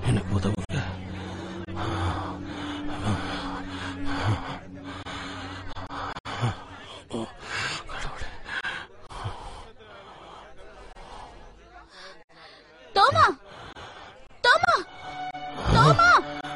எனக்கு உதவுங்க கடவுளே தோமா தோமா தோமா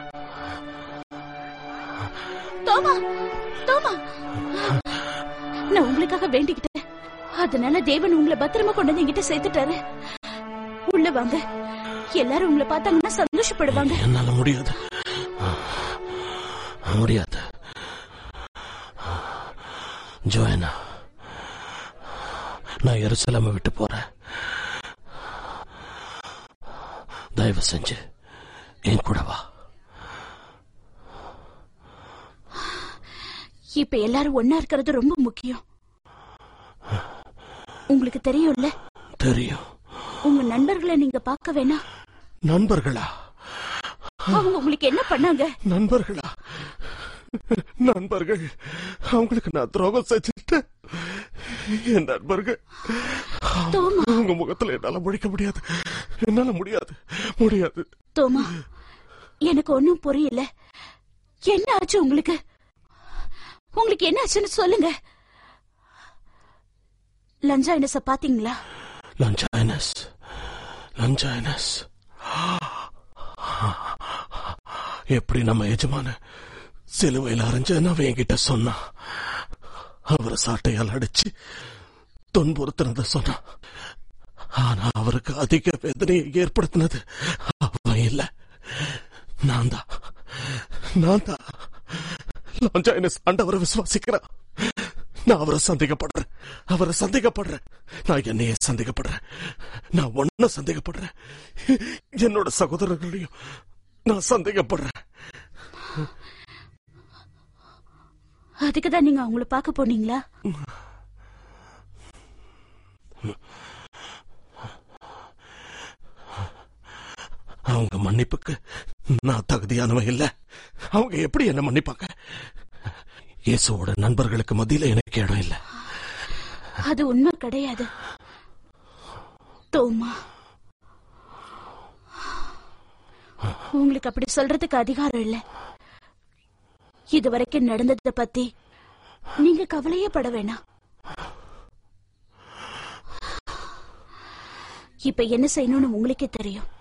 தோமா தோமா நான் உங்களுக்காக வேண்டிக்கிட்டேன் அதனால தேவன் உங்களை பத்திரமா கொண்டு வந்து என்கிட்ட சேர்த்துட்டாரு உள்ள வாங்க எல்லாரும் உங்களை பார்த்தாங்கன்னா சந்தோஷப்படுவாங்க என்னால முடியாது முடியாது ஜோயனா நான் எருசலேமை விட்டு போறேன் தயவு செஞ்சு என் கூட வா இப்ப எல்லாரும் ஒன்னா இருக்கிறது ரொம்ப முக்கியம் உங்களுக்கு தெரியும்ல தெரியும் உங்க நண்பர்களை நீங்க பார்க்க வேணாம் நண்பர்களா அவங்க உங்களுக்கு என்ன பண்ணாங்க நண்பர்களா நண்பர்கள் அவங்களுக்கு நான் துரோகம் செஞ்சுட்டேன் என் நண்பர்கள் தோமா உங்க முகத்துல என்னால முடிக்க முடியாது என்னால முடியாது முடியாது தோமா எனக்கு ஒண்ணும் புரியல என்ன ஆச்சு உங்களுக்கு உங்களுக்கு என்ன ஆச்சுன்னு சொல்லுங்க லஞ்சாயினஸ பாத்தீங்களா லஞ்சாயினஸ் லஞ்சாயினஸ் எப்படி நம்ம எஜமான சிலுவையில் அரைஞ்சன்னு அவன் என்கிட்ட சொன்னான் அவரை சாட்டையால் அடிச்சு துன்புறுத்தினத சொன்னான் ஆனா அவருக்கு அதிக வேதனையை ஏற்படுத்தினது அவன் இல்ல நான் தான் நான் தான் லாஞ்சாயினஸ் ஆண்டவரை விசுவாசிக்கிறான் நான் அவரை சந்தேகப்படுறேன் அவரை சந்தேகப்படுறேன் நான் என்னையே சந்தேகப்படுறேன் நான் ஒன்ன சந்தேகப்படுறேன் என்னோட சகோதரர்களையும் நான் சந்தேகப்படுறேன் அதுக்குதான் நீங்க அவங்கள பார்க்க போனீங்களா அவங்க மன்னிப்புக்கு நான் தகுதியானவன் இல்ல அவங்க எப்படி என்ன மன்னிப்பாங்க இயேசுவோட நண்பர்களுக்கு மத்தியில எனக்கு இடம் இல்ல அது உண்மை கிடையாது தோமா உங்களுக்கு அப்படி சொல்றதுக்கு அதிகாரம் இல்ல இதுவரைக்கும் நடந்ததை பத்தி நீங்க கவலையே பட வேணாம் இப்ப என்ன செய்யணும்னு உங்களுக்கே தெரியும்